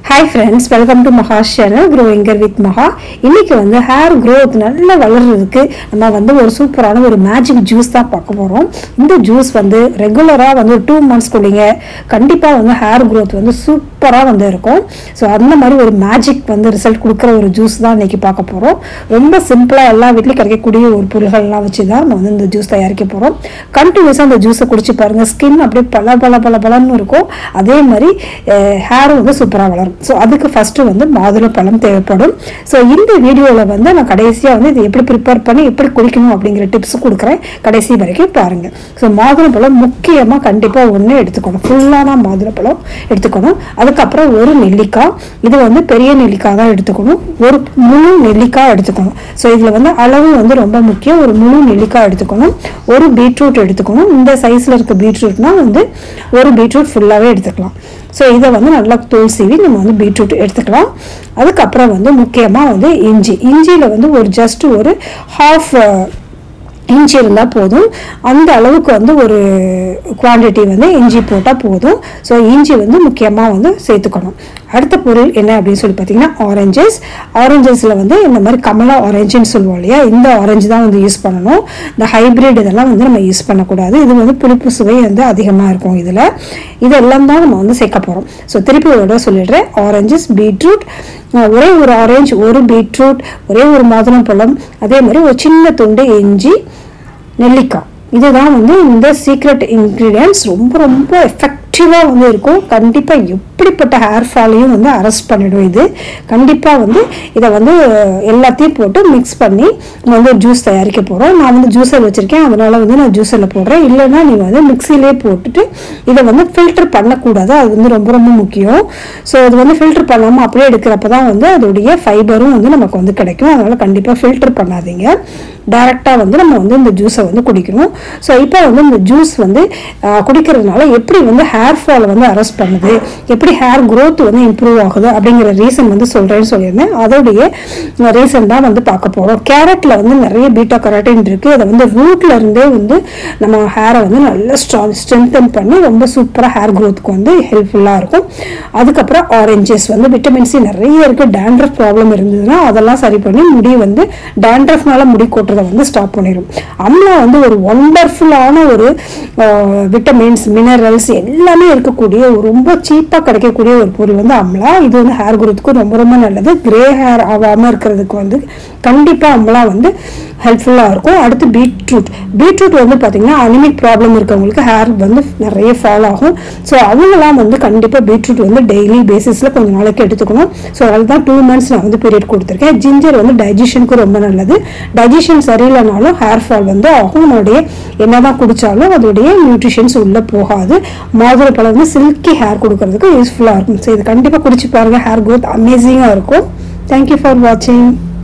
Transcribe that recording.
hi friends welcome to Maha channel க்ரோயிங்கர் with Maha இன்னைக்கு வந்து ஹேர் growth நல்லா வளர்றதுக்கு நம்ம வந்து ஒரு சூப்பரான ஒரு மேஜிக் ஜூஸ் தான் பார்க்க போகிறோம் இந்த ஜூஸ் வந்து ரெகுலராக வந்து ஒரு டூ மந்த்ஸ் குடிங்க கண்டிப்பாக வந்து ஹேர் growth வந்து சூப்பராக வந்து இருக்கும் ஸோ அந்த மாதிரி ஒரு மேஜிக் வந்து ரிசல்ட் கொடுக்குற ஒரு ஜூஸ் தான் இன்னைக்கு பார்க்க போகிறோம் ரொம்ப சிம்பிளாக எல்லா வீட்லையும் கிடைக்கக்கூடிய ஒரு பொருள்கள்லாம் வச்சு தான் நம்ம வந்து இந்த ஜூஸ் தயாரிக்க போகிறோம் கண்டினியூஸாக அந்த ஜூஸை குடிச்சு பாருங்கள் ஸ்கின் அப்படியே பல பல பல பலன்னு இருக்கும் அதே மாதிரி ஹேர் வந்து சூப்பராக வளரும் ஸோ அதுக்கு ஃபஸ்ட்டு வந்து மாதுளப்பழம் தேவைப்படும் ஸோ இந்த வீடியோவில் வந்து நான் கடைசியாக வந்து இது எப்படி ப்ரிப்பேர் பண்ணி எப்படி குடிக்கணும் அப்படிங்கிற டிப்ஸ் கொடுக்குறேன் கடைசி வரைக்கும் பாருங்கள் ஸோ மாதுளப்பழம் முக்கியமாக கண்டிப்பாக ஒன்று எடுத்துக்கணும் ஃபுல்லான மாதுளப்பழம் எடுத்துக்கணும் அதுக்கப்புறம் ஒரு நெல்லிக்காய் இது வந்து பெரிய நெல்லிக்காய் தான் எடுத்துக்கணும் ஒரு முழு நெல்லிக்காய் எடுத்துக்கணும் ஸோ இதில் வந்து அளவு வந்து ரொம்ப முக்கியம் ஒரு முழு நெல்லிக்காய் எடுத்துக்கணும் ஒரு பீட்ரூட் எடுத்துக்கணும் இந்த சைஸில் இருக்க பீட்ரூட்னா வந்து ஒரு பீட்ரூட் ஃபுல்லாகவே எடுத்துக்கலாம் ஸோ இதை வந்து நல்லா தோல் சீவி நம்ம வந்து பீட்ரூட் எடுத்துக்கலாம் அதுக்கப்புறம் வந்து முக்கியமாக வந்து இஞ்சி இஞ்சியில் வந்து ஒரு ஜஸ்ட் ஒரு ஹாஃப் இஞ்சி இருந்தால் போதும் அந்த அளவுக்கு வந்து ஒரு குவான்டிட்டி வந்து இஞ்சி போட்டால் போதும் ஸோ இஞ்சி வந்து முக்கியமாக வந்து சேர்த்துக்கணும் அடுத்த பொருள் என்ன அப்படின்னு சொல்லி பார்த்தீங்கன்னா ஆரஞ்சஸ் ஆரஞ்சஸில் வந்து இந்த மாதிரி கமலா ஆரஞ்சுன்னு சொல்லுவோம் இல்லையா இந்த ஆரஞ்சு தான் வந்து யூஸ் பண்ணணும் இந்த ஹைப்ரிட் இதெல்லாம் வந்து நம்ம யூஸ் பண்ணக்கூடாது இது வந்து புளிப்பு சுவை வந்து அதிகமாக இருக்கும் இதில் இதெல்லாம் தான் நம்ம வந்து சேர்க்க போகிறோம் ஸோ திருப்பி ஒரு தடவை சொல்லிடுறேன் ஆரஞ்சஸ் பீட்ரூட் ஒரே ஒரு ஆரஞ்சு ஒரு பீட்ரூட் ஒரே ஒரு மாதுளம்பழம் அதே மாதிரி ஒரு சின்ன துண்டு இஞ்சி நெல்லிக்காய் இதுதான் வந்து இந்த சீக்ரெட் இன்க்ரீடியன்ஸ் ரொம்ப ரொம்ப எஃபெக்டிவாக வந்து இருக்கும் கண்டிப்பாக எப்படிப்பட்ட ஹேர் ஃபாலையும் வந்து அரெஸ்ட் பண்ணிடும் இது கண்டிப்பாக வந்து இதை வந்து எல்லாத்தையும் போட்டு மிக்ஸ் பண்ணி நம்ம வந்து ஜூஸ் தயாரிக்க போகிறோம் நான் வந்து ஜூஸர் வச்சுருக்கேன் அதனால் வந்து நான் ஜூஸரில் போடுறேன் இல்லைன்னா நீங்கள் வந்து மிக்சிலே போட்டுட்டு இதை வந்து ஃபில்டர் பண்ணக்கூடாது அது வந்து ரொம்ப ரொம்ப முக்கியம் ஸோ இது வந்து ஃபில்டர் பண்ணாமல் அப்படியே எடுக்கிறப்ப தான் வந்து அதோடைய ஃபைபரும் வந்து நமக்கு வந்து கிடைக்கும் அதனால் கண்டிப்பாக ஃபில்டர் பண்ணாதீங்க டைரெக்டாக வந்து நம்ம வந்து இந்த ஜூஸை வந்து குடிக்கணும் ஸோ இப்போ வந்து இந்த ஜூஸ் வந்து ஆஹ், குடிக்கிறதுனால எப்படி வந்து ஹேர் ஃபால் வந்து அரெஸ்ட் பண்ணுது எப்படி ஹேர் growth வந்து இம்ப்ரூவ் ஆகுது அப்படிங்கிற ரீசன் வந்து சொல்கிறேன்னு சொல்லியிருந்தேன் அதோடைய ரீசன் தான் வந்து பார்க்க போகிறோம் கேரட்டில் வந்து நிறைய பீட்டா கராட்டின் இருக்குது அதை வந்து ரூட்ல இருந்தே வந்து நம்ம ஹேரை வந்து நல்லா ஸ்ட்ராங் ஸ்ட்ரென்தன் பண்ணி ரொம்ப சூப்பராக ஹேர் க்ரோத்துக்கு வந்து ஹெல்ப்ஃபுல்லாக இருக்கும் அதுக்கப்புறம் ஆரஞ்சஸ் வந்து விட்டமின் சி நிறைய இருக்குது டேண்ட்ரஃப் ப்ராப்ளம் இருந்ததுன்னா அதெல்லாம் சரி பண்ணி முடி வந்து டேண்ட்ரஃப்னால முடி கொட்டுறதை வந்து ஸ்டாப் பண்ணிடும் அம்லா வந்து ஒரு ஒண்டர்ஃபுல்லான ஒரு விட்டமின்ஸ் மினரல்ஸ் எல்லாமே இருக்கக்கூடிய ஒரு ரொம்ப சீப்பாக கிடைக்கக்கூடிய ஒரு பொருள் வந்து அம்லா இது வந்து ஹேர் குரோத்துக்கு ரொம்ப ரொம்ப நல்லது கிரே ஹேர் ஆகாமல் இருக்கிறதுக்கு வந்து கண்டிப்பாக அம்லா வந்து ஹெல்ப்ஃபுல்லாக இருக்கும் அடுத்து பீட்ரூட் பீட்ரூட் வந்து பார்த்தீங்கன்னா அனிமிக் ப்ராப்ளம் இருக்கவங்களுக்கு ஹேர் வந்து நிறைய ஃபால் ஆகும் ஸோ அவங்களாம் வந்து கண்டிப்பாக பீட்ரூட் வந்து டெய்லி பேசிஸில் கொஞ்சம் நாளைக்கு எடுத்துக்கணும் ஸோ அதில் தான் டூ மந்த்ஸ் நான் வந்து பீரியட் கொடுத்துருக்கேன் ஜிஞ்சர் வந்து டைஜஷனுக்கு ரொம்ப நல்லது டைஜஷன் சரியில்லைனாலும் ஹேர் ஃபால் வந்து ஆகும் நம்மளுடைய என்னதான் குடித்தாலும் அதோடைய நியூட்ரிஷன்ஸ் உள்ளே போகாது மாதுளப்பழம் வந்து சில்கி ஹேர் கொடுக்கறதுக்கு யூஸ்ஃபுல்லாக இருக்கும் ஸோ இது கண்டிப்பாக குடிச்சு பாருங்கள் ஹேர் growth அமேசிங்காக இருக்கும் தேங்க்யூ ஃபார் வாட்சிங்